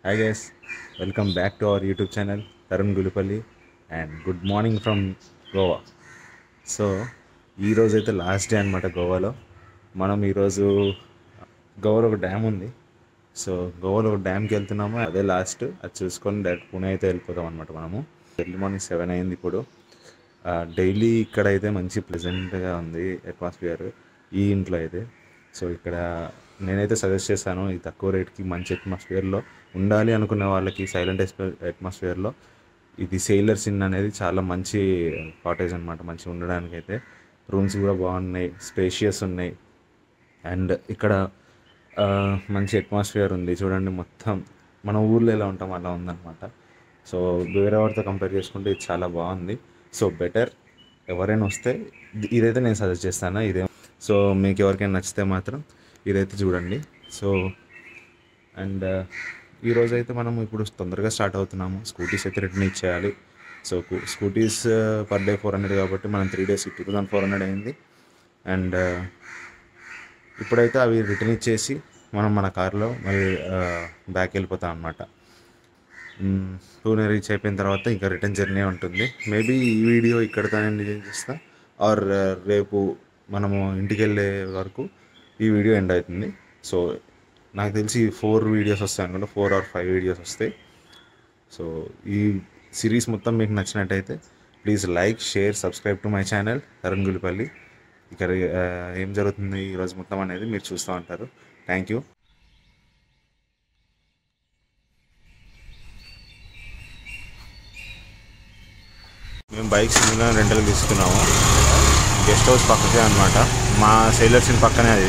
hi guys welcome back to our YouTube channel Tarun Gulipalli and good morning from Goa so ఈరోజు అయితే last day అనమాట గోవాలో మనం ఈరోజు గోవాలో ఒక డ్యామ్ ఉంది సో గోవాలో ఒక డ్యామ్కి వెళ్తున్నాము అదే లాస్ట్ అది చూసుకొని డైరెక్ట్ పుణే అయితే వెళ్ళిపోతాం అనమాట మనము ఎర్లీ మార్నింగ్ సెవెన్ అయింది ఇప్పుడు డైలీ ఇక్కడ అయితే మంచి ప్లెజెంట్గా ఉంది అట్మాస్ఫియర్ ఈ ఇంట్లో అయితే సో ఇక్కడ నేనైతే సజెస్ట్ చేశాను ఈ తక్కువ రేట్కి మంచి అట్మాస్ఫియర్లో ఉండాలి అనుకున్న వాళ్ళకి సైలెంట్ అట్మాస్ఫియర్లో ఇది సెయిలర్స్ ఇన్ అనేది చాలా మంచి కాటేజ్ అనమాట మంచిగా ఉండడానికి అయితే రూమ్స్ కూడా బాగున్నాయి స్పేషియస్ ఉన్నాయి అండ్ ఇక్కడ ఆ, మంచి అట్మాస్ఫియర్ ఉంది చూడండి మొత్తం మన ఊర్లో ఎలా ఉంటాం అలా ఉందన్నమాట సో వేరే వాటితో కంపేర్ చేసుకుంటే ఇది చాలా బాగుంది సో బెటర్ ఎవరైనా వస్తే ఇది- ఇదైతే నేను సజెస్ట్ చేస్తాను ఇదే సో మీకు ఎవరికైనా నచ్చితే మాత్రం ఇదైతే చూడండి సో అండ్ ఈరోజు అయితే మనం ఇప్పుడు తొందరగా స్టార్ట్ అవుతున్నాము స్కూటీస్ అయితే రిటర్న్ ఇచ్చేయాలి so scooties per day four hundred కాబట్టి మనం three days two thousand four hundred అయింది అండ్ ఇప్పుడైతే అవి రిటర్న్ ఇచ్చేసి మనం మన కార్లో మళ్ళీ బ్యాక్ వెళ్ళిపోతాం అనమాట పూణే రీచ్ అయిపోయిన తర్వాత ఇంకా రిటర్న్ జర్నీ ఉంటుంది మేబీ ఈ వీడియో ఇక్కడితో ఎండ్ చేస్తా ఆర్ రేపు మనము ఇంటికి వెళ్ళే వరకు ఈ వీడియో ఎండ్ అవుతుంది సో నాకు తెలిసి ఫోర్ వీడియోస్ వస్తాయి అనుకుంటా ఫోర్ ఆర్ ఫైవ్ వీడియోస్ వస్తాయి సో ఈ సిరీస్ మొత్తం మీకు నచ్చినట్టయితే please like share subscribe to my channel Tarun Gulipalli ఇక్కడ ఆ, ఏం జరుగుతుంది ఈరోజు మొత్తం అనేది మీరు చూస్తూ ఉంటారు థ్యాంక్ యూ మేము బైక్స్ ఇందులో రెంటల్ తీసుకున్నాము గెస్ట్ హౌస్ పక్కకే అనమాట మా సెయిలర్స్ ఇన్ పక్కనే అది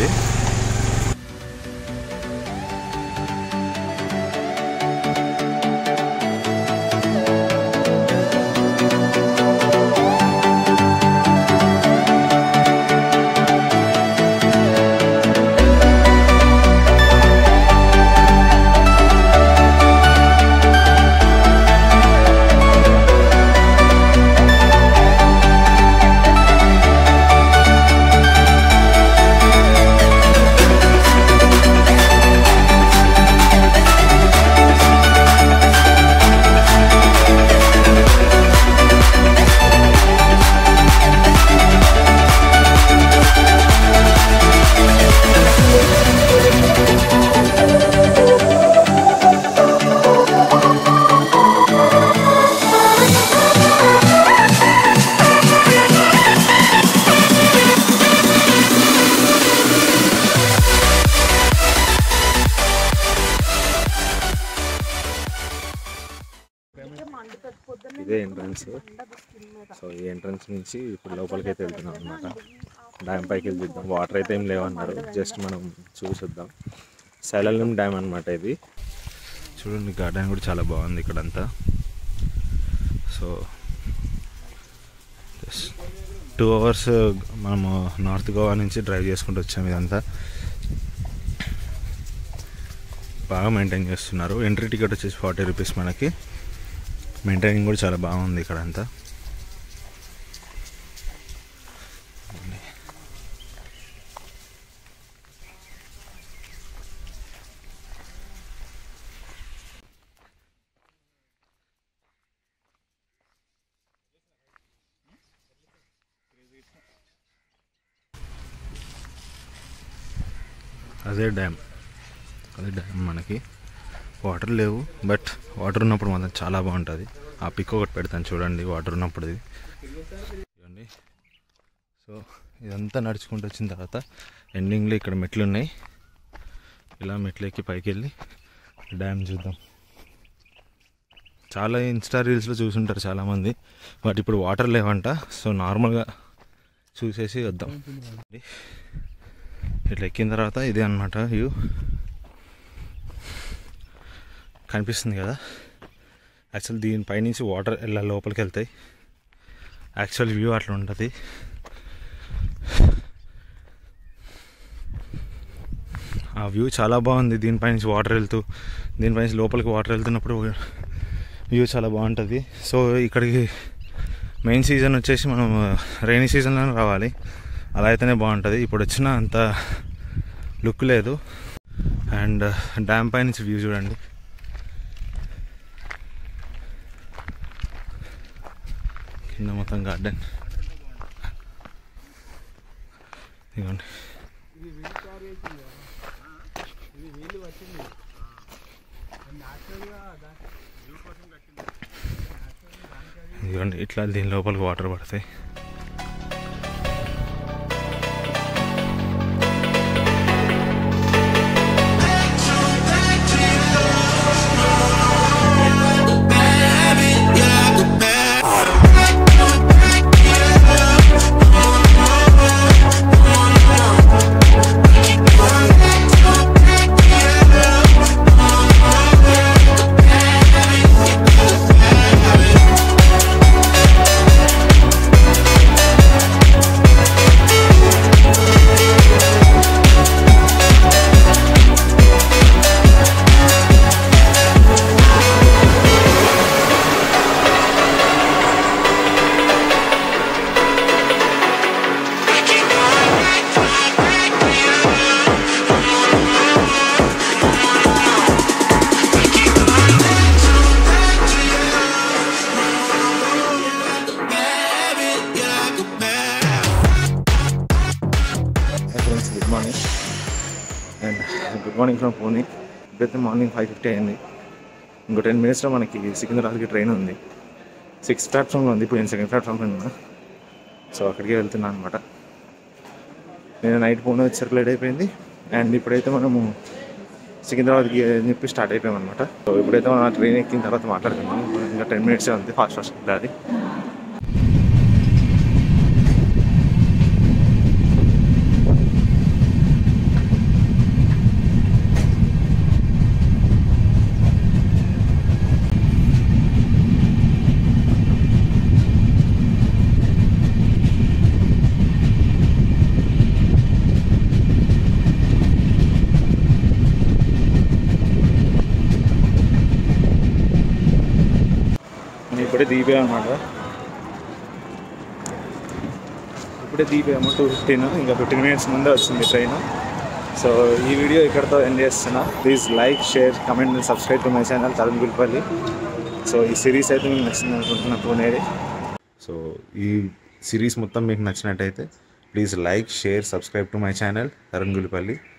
ఇదే ఎంట్రన్స్ సో ఈ ఎంట్రన్స్ నుంచి ఇప్పుడు లోపలికి అయితే వెళ్తున్నాం అనమాట డ్యామ్ పైకి వెళ్ళి చూద్దాం వాటర్ అయితే ఏం లేవన్నారు జస్ట్ మనం చూసొద్దాం సైలల్యం డ్యామ్ అనమాట ఇది చూడండి గార్డెన్ కూడా చాలా బాగుంది ఇక్కడంతా సో టూ అవర్స్ మనము నార్త్ గోవా నుంచి డ్రైవ్ చేసుకుంటూ వచ్చాము ఇదంతా బాగా మెయింటైన్ చేస్తున్నారు ఎంట్రీ టికెట్ వచ్చేసి ఫార్టీ రూపీస్ మనకి మెయింటైనింగ్ కూడా చాలా బాగుంది ఇక్కడ అంతా అదే డ్యామ్ అదే డ్యామ్ మనకి వాటర్ లేవు బట్ వాటర్ ఉన్నప్పుడు మాత్రం చాలా బాగుంటుంది ఆ పిక్ ఒకటి పెడతాను చూడండి వాటర్ ఉన్నప్పుడు ఇది చూడండి సో ఇదంతా నడుచుకుంటూ వచ్చిన తర్వాత ఎండింగ్లో ఇక్కడ మెట్లు ఉన్నాయి ఇలా మెట్లు ఎక్కి పైకి వెళ్ళి డ్యామ్ చూద్దాం చాలా ఇన్స్టా రీల్స్లో చూసుంటారు చాలామంది బట్ ఇప్పుడు వాటర్ లేవంట సో నార్మల్గా చూసేసి వద్దాం ఇట్లా ఎక్కిన తర్వాత ఇదే అనమాట వ్యూ కనిపిస్తుంది కదా యాక్చువల్ దీనిపై నుంచి వాటర్ ఇలా లోపలికి వెళ్తాయి యాక్చువల్ వ్యూ అట్లా ఉంటుంది ఆ వ్యూ చాలా బాగుంది దీనిపై నుంచి వాటర్ వెళ్తూ దీనిపై నుంచి లోపలికి వాటర్ వెళ్తున్నప్పుడు వ్యూ చాలా బాగుంటుంది సో ఇక్కడికి మెయిన్ సీజన్ వచ్చేసి మనం రైనీ సీజన్లోనే రావాలి అలా అయితేనే బాగుంటుంది ఇప్పుడు వచ్చిన అంత లుక్ లేదు అండ్ డ్యామ్ పై నుంచి వ్యూ చూడండి కింద మొత్తం గార్డెన్ ఇదిగోండి ఇదిగోండి ఇట్లా దీని లోపలికి వాటర్ పడతాయి friends good morning and good morning from Pune ఇప్పుడైతే మార్నింగ్ ఫైవ్ ఫిఫ్టీ అయింది ఇంకో టెన్ మినిట్స్లో మనకి సికింద్రాబాద్కి ట్రైన్ ఉంది సిక్స్ ప్లాట్ఫామ్లో ఉంది ఇప్పుడు నేను సెకండ్ ప్లాట్ఫామ్లో ఉన్నా సో అక్కడికి వెళ్తున్నాను అనమాట నేను నైట్ పూణే వచ్చేసరికి లేట్ అయిపోయింది అండ్ ఇప్పుడైతే మనము సికింద్రాబాద్కి అని చెప్పి స్టార్ట్ అయిపోయాం అనమాట సో ఇప్పుడైతే మనం ఆ ట్రైన్ ఎక్కిన తర్వాత మాట్లాడుతున్నాం ఇంకా టెన్ మినిట్సే ఉంది ఫాస్ట్ ఫాస్ట్ వెళ్ళాలి నేను ఇప్పుడే దిగిపోయాం అనమాట ఇప్పుడే దిగిపోయాము టూ ఫిఫ్టీన్ ఇంకా ఫిఫ్టీన్ మినిట్స్ ముందే వచ్చింది ట్రైన్ సో ఈ వీడియో ఇక్కడతో ఎండ్ చేస్తున్నా please like share comment and subscribe to my channel Tarun Gulpalli so ఈ సిరీస్ అయితే మీకు నచ్చింది అనుకుంటున్నా పూణేది సో ఈ సిరీస్ మొత్తం మీకు నచ్చినట్టయితే please like share subscribe to my channel Tarun గుల్పల్లి